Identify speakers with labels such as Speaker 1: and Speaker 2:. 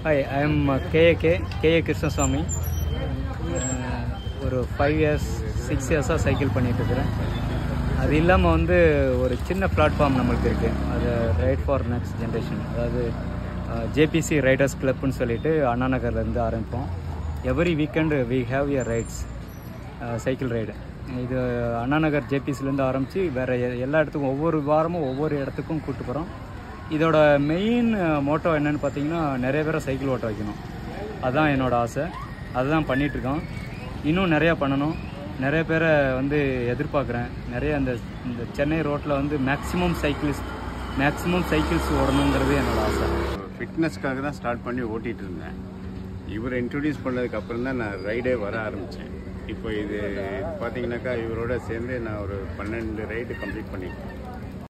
Speaker 1: hi I am KAK KA Krishnaswamy ah, ஒரு five years six இயர்ஸாக cycle பண்ணிட்டு இருக்கிறேன் அது இல்லாமல் வந்து ஒரு சின்ன பிளாட்ஃபார்ம் நம்மளுக்கு இருக்குது அது ரைட் ஃபார் நெக்ஸ்ட் ஜென்ரேஷன் அதாவது ஜேபிசி ரைடர்ஸ் கிளப்னு சொல்லிட்டு அண்ணா நகர்லேருந்து ஆரம்பிப்போம் every weekend we have a rides cycle ride இது அண்ணா நகர் ஜேபிசிலேருந்து ஆரம்பித்து வேறு எல்லா இடத்துக்கும் ஒவ்வொரு வாரமும் ஒவ்வொரு இடத்துக்கும் கூப்பிட்டு போகிறோம் இதோட மெயின் மோட்டோ என்னன்னு பார்த்தீங்கன்னா நிறைய பேரை சைக்கிள் ஓட்ட வைக்கணும் அதுதான் என்னோட ஆசை அதுதான் பண்ணிகிட்ருக்கோம் இன்னும் நிறையா பண்ணணும் நிறைய பேரை வந்து எதிர்பார்க்குறேன் நிறைய இந்த இந்த சென்னை ரோட்டில் வந்து மேக்ஸிமம் சைக்கிளிஸ்ட் மேக்ஸிமம் சைக்கிள்ஸ் ஓடணுங்கிறது என்னோட ஆசை
Speaker 2: ஃபிட்னஸ்க்காக தான் ஸ்டார்ட் பண்ணி ஓட்டிகிட்டு இருந்தேன் இவர் இன்ட்ரடியூஸ் பண்ணதுக்கு அப்புறம் தான் நான் ரைடே வர ஆரம்பித்தேன் இப்போ இது பார்த்தீங்கன்னாக்கா இவரோட சேர்ந்து நான் ஒரு பன்னெண்டு ரைடு கம்ப்ளீட் பண்ணியிருக்கேன்